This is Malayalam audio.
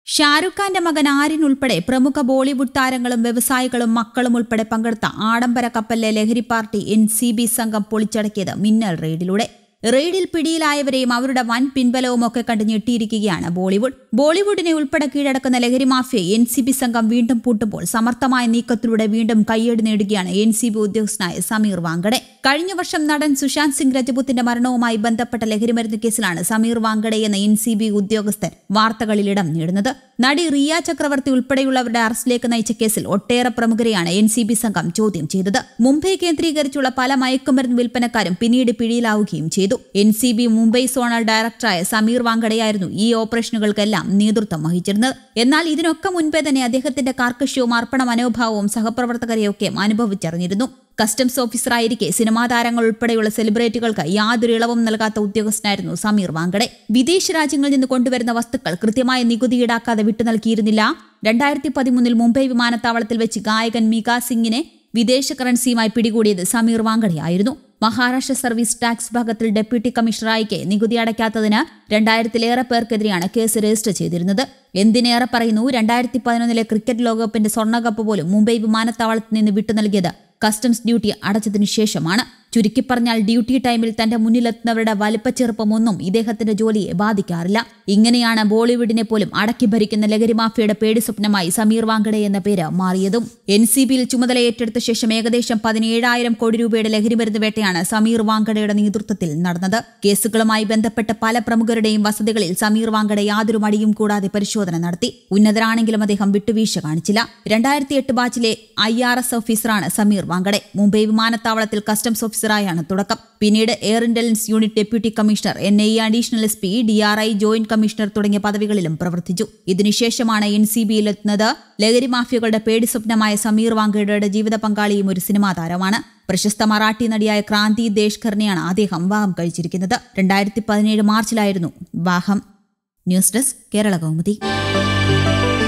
ഷാരൂഖ് ഖാന്റെ മകൻ ആര്യൻ ഉൾപ്പെടെ പ്രമുഖ ബോളിവുഡ് താരങ്ങളും വ്യവസായികളും മക്കളും ഉൾപ്പെടെ പങ്കെടുത്ത ആഡംബര കപ്പലിലെ ലഹരി പാർട്ടി എൻ സി ബി സംഘം പൊളിച്ചടക്കിയത് മിന്നൽ റെയ്ഡിലൂടെ റെയ്ഡിൽ പിടിയിലായവരെയും അവരുടെ വൻ പിൻബലവും ഒക്കെ കണ്ട് ഞെട്ടിയിരിക്കുകയാണ് ബോളിവുഡ് ബോളിവുഡിനെ ഉൾപ്പെടെ കീഴടക്കുന്ന ലഹരി മാഫിയ എൻ സി ബി സംഘം വീണ്ടും പൂട്ടുമ്പോൾ സമർത്ഥമായ നീക്കത്തിലൂടെ വീണ്ടും കയ്യേടി നേടുകയാണ് എൻ സി ബി ഉദ്യോഗസ്ഥനായ സമീർ വാങ്കഡെ കഴിഞ്ഞ വർഷം നടൻ സുശാന്ത് സിംഗ് രജപുത്തിന്റെ മരണവുമായി ബന്ധപ്പെട്ട ലഹരിമരുന്ന് കേസിലാണ് സമീർ വാങ്കഡെ എന്ന എൻ സി ബി ഉദ്യോഗസ്ഥൻ വാർത്തകളിൽ ഇടം നേടുന്നത് നടി റിയ ചക്രവർത്തി ഉൾപ്പെടെയുള്ളവരുടെ അറസ്റ്റിലേക്ക് നയിച്ച കേസിൽ ഒട്ടേറെ പ്രമുഖരെയാണ് എൻ സി ബി സംഘം ചോദ്യം ചെയ്തത് മുംബൈ കേന്ദ്രീകരിച്ചുള്ള പല മയക്കുമരുന്ന് വിൽപ്പനക്കാരും പിന്നീട് പിടിയിലാവുകയും ചെയ്തു N C B Mumbai zonal ഡയറക്ടറായ സമീർ വാങ്കഡയായിരുന്നു ഈ ഓപ്പറേഷനുകൾക്കെല്ലാം നേതൃത്വം വഹിച്ചിരുന്നത് എന്നാൽ ഇതിനൊക്കെ മുൻപേ തന്നെ അദ്ദേഹത്തിന്റെ കാർക്കശ്യവും അർപ്പണ മനോഭാവവും സഹപ്രവർത്തകരെയൊക്കെ അനുഭവിച്ചറിഞ്ഞിരുന്നു കസ്റ്റംസ് ഓഫീസറായിരിക്കെ സിനിമാ താരങ്ങൾ ഉൾപ്പെടെയുള്ള സെലിബ്രിറ്റികൾക്ക് യാതൊരു ഇളവും നൽകാത്ത ഉദ്യോഗസ്ഥനായിരുന്നു സമീർ വാങ്കഡെ വിദേശ രാജ്യങ്ങളിൽ നിന്ന് കൊണ്ടുവരുന്ന വസ്തുക്കൾ കൃത്യമായ നികുതി ഈടാക്കാതെ വിട്ടു നൽകിയിരുന്നില്ല രണ്ടായിരത്തി പതിമൂന്നിൽ മുംബൈ വിമാനത്താവളത്തിൽ വെച്ച് ഗായകൻ മിക സിംഗിനെ വിദേശ കറൻസിയുമായി പിടികൂടിയത് സമീർ വാങ്കഡെയായിരുന്നു മഹാരാഷ്ട്ര സർവീസ് ടാക്സ് വിഭാഗത്തിൽ ഡെപ്യൂട്ടി കമ്മീഷണറായിക്ക് നികുതി അടയ്ക്കാത്തതിന് രണ്ടായിരത്തിലേറെ പേർക്കെതിരെയാണ് കേസ് രജിസ്റ്റർ ചെയ്തിരുന്നത് എന്തിനേറെ പറയുന്നു രണ്ടായിരത്തി പതിനൊന്നിലെ ക്രിക്കറ്റ് ലോകകപ്പിന്റെ സ്വർണ്ണകപ്പ് പോലും മുംബൈ വിമാനത്താവളത്തിൽ നിന്ന് വിട്ടു നൽകിയത് കസ്റ്റംസ് ഡ്യൂട്ടി അടച്ചതിനു ശേഷമാണ് ചുരുക്കി പറഞ്ഞാൽ ഡ്യൂട്ടി ടൈമിൽ തന്റെ മുന്നിലെത്തുന്നവരുടെ വലിപ്പച്ചെറുപ്പമൊന്നും ഇദ്ദേഹത്തിന്റെ ജോലിയെ ബാധിക്കാറില്ല ഇങ്ങനെയാണ് ബോളിവുഡിനെ പോലും അടക്കി ഭരിക്കുന്ന ലഹരി മാഫിയയുടെ പേടി സ്വപ്നമായി സമീർ വാങ്കഡെ എന്ന പേര് മാറിയതും എൻ സി ബിയിൽ ചുമതല ഏറ്റെടുത്ത ശേഷം ഏകദേശം പതിനേഴായിരം കോടി രൂപയുടെ ലഹരിമരുന്ന് വേട്ടയാണ് സമീർ വാങ്കഡയുടെ നേതൃത്വത്തിൽ നടന്നത് കേസുകളുമായി ബന്ധപ്പെട്ട പല പ്രമുഖരുടെയും വസതികളിൽ സമീർ വാങ്കഡ യാതൊരു മടിയും കൂടാതെ പരിശോധന നടത്തി ഉന്നതരാണെങ്കിലും അദ്ദേഹം വിട്ടുവീഴ്ച കാണിച്ചില്ല രണ്ടായിരത്തി എട്ട് ബാച്ചിലെ ഐ ആർ എസ് ഓഫീസറാണ് സമീർ വാങ്കഡെ മുംബൈ വിമാനത്താവളത്തിൽ കസ്റ്റംസ് ഓഫീസറായാണ് തുടക്കം പിന്നീട് air intelligence unit deputy commissioner N I additional S P D R I joint commissioner തുടങ്ങിയ പദവികളിലും പ്രവർത്തിച്ചു ഇതിനുശേഷമാണ് എൻ സി ബിയിലെത്തുന്നത് ലഹരി മാഫിയകളുടെ പേടി സ്വപ്നമായ സമീർ വാങ്കഡയുടെ ജീവിത പങ്കാളിയും ഒരു സിനിമാ താരമാണ് പ്രശസ്ത മറാഠി നടിയായ ക്രാന്തി ദേശ്കറിനെയാണ് അദ്ദേഹം വിവാഹം കഴിച്ചിരിക്കുന്നത് രണ്ടായിരത്തി പതിനേഴ് മാർച്ചിലായിരുന്നു വിവാഹം ന്യൂസ് ഡെസ്ക് കേരള കൗമുദി